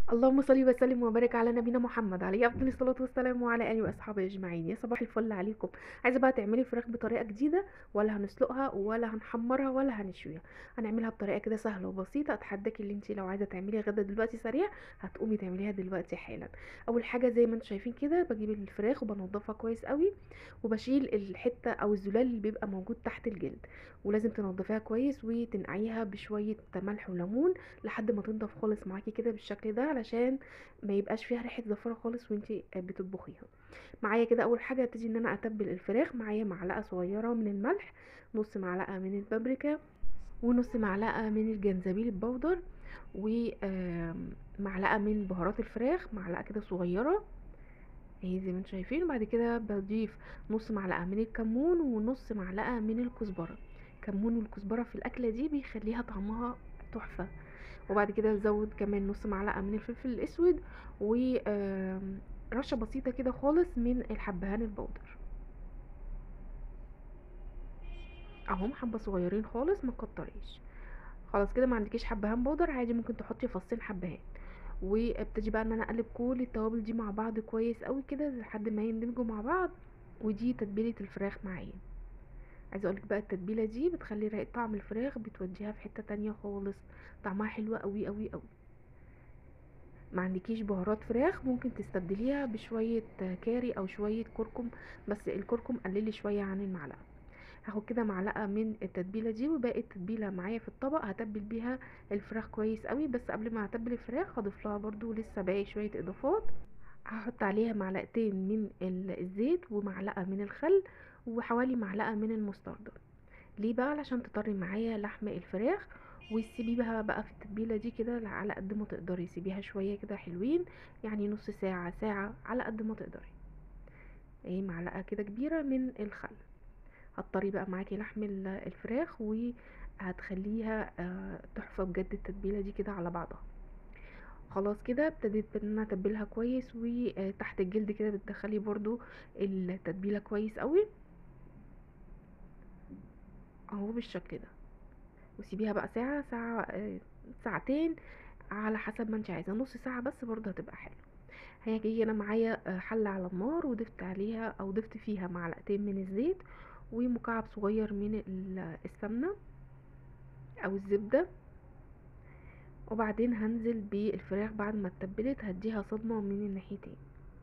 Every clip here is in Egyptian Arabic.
اللهم صل وسلم وبارك على نبينا محمد عليه افضل الصلاه والسلام وعلى اله واصحابه اجمعين يا صباح الفل عليكم عايزه بقى تعملي فراخ بطريقه جديده ولا هنسلقها ولا هنحمرها ولا هنشويها هنعملها بطريقه كده سهله وبسيطه اتحداكي اللي انت لو عايزه تعملي غدا دلوقتي سريع هتقومي تعمليها دلوقتي حالا اول حاجه زي ما انتم شايفين كده بجيب الفراخ وبنضفها كويس قوي وبشيل الحته او الزلال اللي بيبقى موجود تحت الجلد ولازم تنضفيها كويس وتنقعيها بشويه ملح وليمون لحد ما تنضف خالص معاكي كده بالشكل ده علشان ما يبقاش فيها ريحه زفاره خالص وانتي بتطبخيها معايا كده اول حاجه ابتدي ان انا اتبل الفراخ معايا معلقه صغيره من الملح نص معلقه من البابريكا ونص معلقه من الجنزبيل البودر ومعلقه من بهارات الفراخ معلقه كده صغيره اهي زي ما انتم شايفين وبعد كده بضيف نص معلقه من الكمون ونص معلقه من الكزبره الكمون والكزبره في الاكله دي بيخليها طعمها تحفه وبعد كده نزود كمان نص معلقه من الفلفل الاسود ورشه بسيطه كده خالص من الحبهان البودر اهم حبه صغيرين خالص ما تكتريش خلاص كده ما عندكيش حبهان بودر عادي ممكن تحطي فصين حبهان وابتدي بقى ان انا اقلب كل التوابل دي مع بعض كويس قوي كده لحد ما يندمجوا مع بعض ودي تتبيله الفراخ معايا عايزه اقولك بقى التتبيله دي بتخلي ريحه طعم الفراخ بتوديها في حته تانية خالص طعمها حلو قوي قوي قوي ما عندكيش بهارات فراخ ممكن تستبدليها بشويه كاري او شويه كركم بس الكركم قللي شويه عن المعلقه هاخد كده معلقه من التتبيله دي وباقي التتبيله معايا في الطبق هتبل بيها الفراخ كويس قوي بس قبل ما هتبل الفراخ هضيف لها برده لسه باقي شويه اضافات هحط عليها معلقتين من الزيت ومعلقه من الخل وحوالي معلقه من المستردة ليه بقى علشان تطري معايا لحم الفراخ وتسيبيها بقى في التتبيله دي كده على قد ما تقدري سيبيها شويه كده حلوين يعني نص ساعه ساعه على قد ما تقدري اهي معلقه كده كبيره من الخل هتطري بقى معاكي لحم الفراخ وهتخليها تحفه بجد التتبيله دي كده على بعضها خلاص كده ابتديت ان انا اتبلها كويس وتحت الجلد كده بتدخلي برضو التتبيله كويس قوي اهو بالشكل ده وسيبيها بقى ساعه ساعه ساعتين على حسب ما انت عايزه نص ساعه بس برضو هتبقى حلو هاجي انا معايا حله على النار وضفت عليها او ضفت فيها معلقتين من الزيت ومكعب صغير من السمنه او الزبده وبعدين هنزل بالفراخ بعد ما اتبلت هديها صدمه من الناحيتين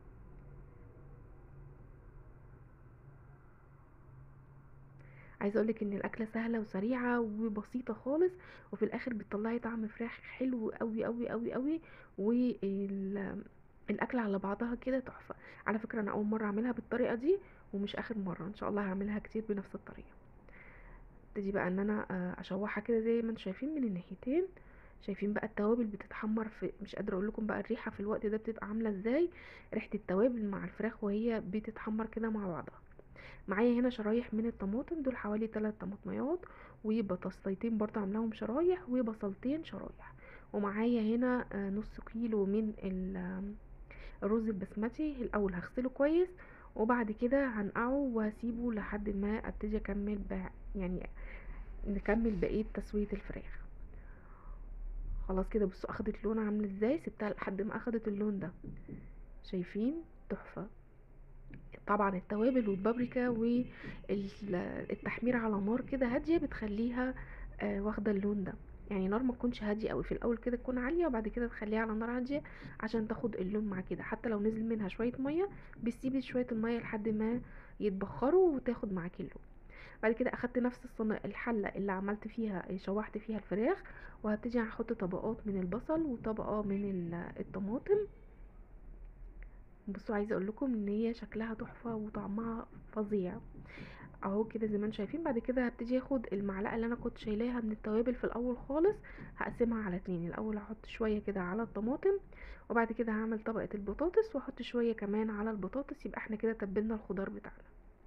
عايزه اقولك ان الاكله سهله وسريعه وبسيطه خالص وفي الاخر بتطلعي طعم فراخ حلو قوي قوي قوي قوي والاكله على بعضها كده تحفه على فكره انا اول مره اعملها بالطريقه دي ومش اخر مره ان شاء الله هعملها كتير بنفس الطريقه ابتدي بقى ان انا اشوحها كده زي ما انتم شايفين من الناحيتين شايفين بقى التوابل بتتحمر في مش قادره اقول لكم بقى الريحه في الوقت ده بتبقى عامله ازاي ريحه التوابل مع الفراخ وهي بتتحمر كده مع بعضها معايا هنا شرايح من الطماطم دول حوالي 3 طماطميات وبطاطسيتين برضه عاملاهم شرايح وبصلتين شرايح ومعايا هنا نص كيلو من الرز البسمتي الاول هغسله كويس وبعد كده هنقعه وهسيبه لحد ما ابتدي اكمل يعني نكمل بقيه تسويه الفراخ خلاص كده بصوا اخدت لون عامل ازاي سبتها لحد ما اخدت اللون ده شايفين تحفه طبعا التوابل والبابريكا والتحمير على نار كده هاديه بتخليها آه واخده اللون ده يعني نار ما تكونش هاديه قوي في الاول كده تكون عاليه وبعد كده تخليها على نار هاديه عشان تاخد اللون مع كده حتى لو نزل منها شويه ميه بتسيبي شويه الميه لحد ما يتبخروا وتاخد معاكي اللون بعد كده اخدت نفس الصينيه الحله اللي عملت فيها شوحت فيها الفراخ وهبتدي احط طبقات من البصل وطبقه من الطماطم بصوا عايزه اقول لكم ان هي شكلها تحفه وطعمها فظيع اهو كده زي ما انتم شايفين بعد كده هبتدي اخد المعلقه اللي انا كنت شايلاها من التوابل في الاول خالص هقسمها على اتنين الاول هحط شويه كده على الطماطم وبعد كده هعمل طبقه البطاطس واحط شويه كمان على البطاطس يبقى احنا كده تبلنا الخضار بتاعنا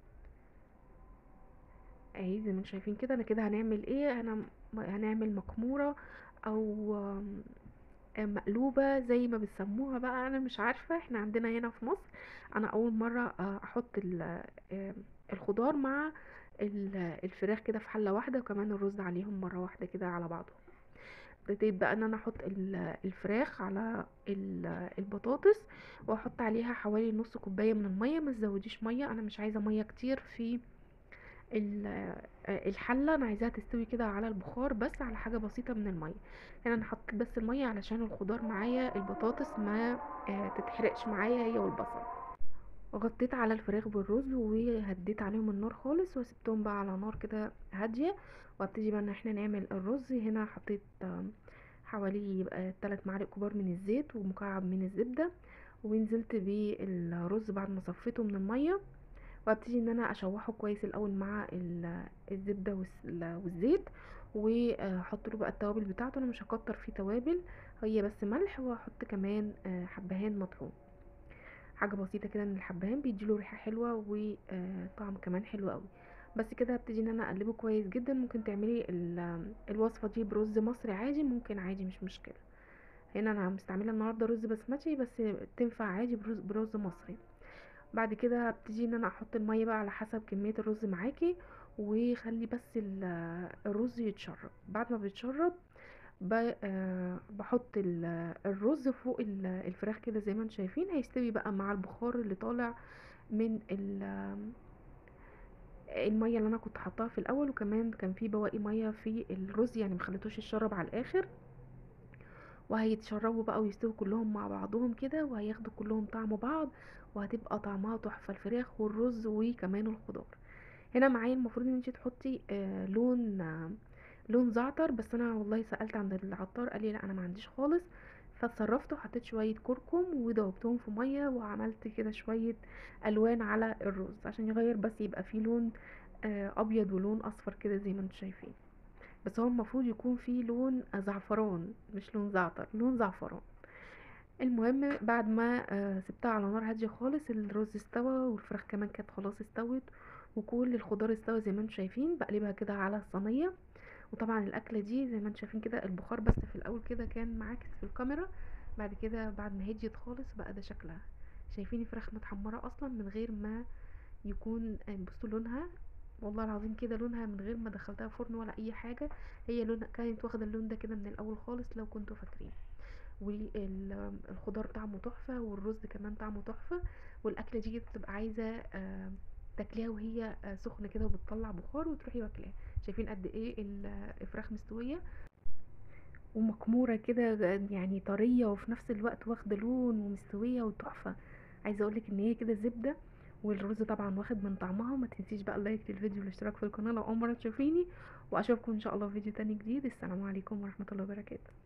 اهي زي ما انتم شايفين كده انا كده هنعمل ايه انا هنعمل مكموره او مقلوبه زي ما بيسموها بقى انا مش عارفه احنا عندنا هنا في مصر انا اول مره احط الخضار مع الفراخ كده في حله واحده وكمان الرز عليهم مره واحده كده على بعضهم ابتديت بقى ان انا احط ال- الفراخ على ال- البطاطس واحط عليها حوالي نص كوبايه من الميه ما تزوديش ميه انا مش عايزه ميه كتير في ال- آه، الحله انا عايزاها تستوي كده على البخار بس على حاجه بسيطه من الميه هنا انا حطيت بس الميه علشان الخضار معايا البطاطس ما آه، تتحرقش معايا هي والبصل غطيت على الفراخ بالرز وهديت عليهم النار خالص وسبتهم بقى على نار كده هاديه وابتدي بقى ان احنا نعمل الرز هنا حطيت آم، حوالي يبقى 3 معالق كبار من الزيت ومكعب من الزبده ونزلت بالرز بعد ما صفيته من الميه وابتدي ان انا اشوحه كويس الاول مع ال- الزبده والس- والزيت واحط له بقى التوابل بتاعته انا مش هكتر فيه توابل هي بس ملح واحط كمان آه، حبهان مطحون حاجه بسيطه كده من الحبهان بيديله ريحه حلوه وطعم كمان حلو قوي بس كده هبتدي ان انا اقلبه كويس جدا ممكن تعملي ال- الوصفه دي برز مصري عادي ممكن عادي مش مشكله هنا انا مستعمله النهارده رز بسمتي بس تنفع عادي برز, برز مصري بعد كده هبتدي ان انا احط الميه بقى على حسب كميه الرز معاكي وخلي بس ال- الرز يتشرب بعد ما بيتشرب ب- آه، بحط ال- الرز فوق ال- الفراخ كده زي ما انتم شايفين هيستوي بقى مع البخار اللي طالع من ال- الميه اللي انا كنت حطاها في الاول وكمان كان في بواقي ميه في الرز يعني مخليتوش يتشرب على الاخر وهيتشربوا بقى ويستووا كلهم مع بعضهم كده وهياخدوا كلهم طعم بعض وهتبقى طعمها تحفه الفراخ والرز وكمان الخضار هنا معايا المفروض ان انت تحطي آه لون آه لون زعتر بس انا والله سالت عند العطار قال لي لا انا ما عنديش خالص فاتصرفت وحطيت شويه كركم ودوبتهم في ميه وعملت كده شويه الوان على الرز عشان يغير بس يبقى فيه لون آه ابيض ولون اصفر كده زي ما انتم شايفين بس هو المفروض يكون فيه لون زعفران مش لون زعتر لون زعفران المهم بعد ما آه، سبتها على نار هاديه خالص الرز استوى والفراخ كمان كانت خلاص استوت وكل الخضار استوى زي ما انتم شايفين بقلبها كده على الصينيه وطبعا الاكله دي زي ما انتم شايفين كده البخار بس في الاول كده كان معاكس في الكاميرا بعد كده بعد ما هديت خالص بقى ده شكلها شايفين الفراخ متحمره اصلا من غير ما يكون آه، بصوا لونها والله العظيم كده لونها من غير ما دخلتها فرن ولا اي حاجه هي لون كانت واخده اللون ده كده من الاول خالص لو كنتوا فاكرين والخضار طعمه تحفه والرز كمان طعمه تحفه والاكله دي بتبقى عايزه آه، تاكليها وهي آه، سخنه كده وبتطلع بخار وتروحي واكلاها شايفين قد ايه ال- الفراخ مستويه ومكموره كده يعني طريه وفي نفس الوقت واخده لون ومستويه وتحفه عايزه اقولك ان هي كده زبده والرز طبعا واخد من طعمها وما تنسيش بقى اللايك للفيديو والاشتراك في القناه لو اول مره تشوفيني واشوفكم ان شاء الله في فيديو تاني جديد السلام عليكم ورحمه الله وبركاته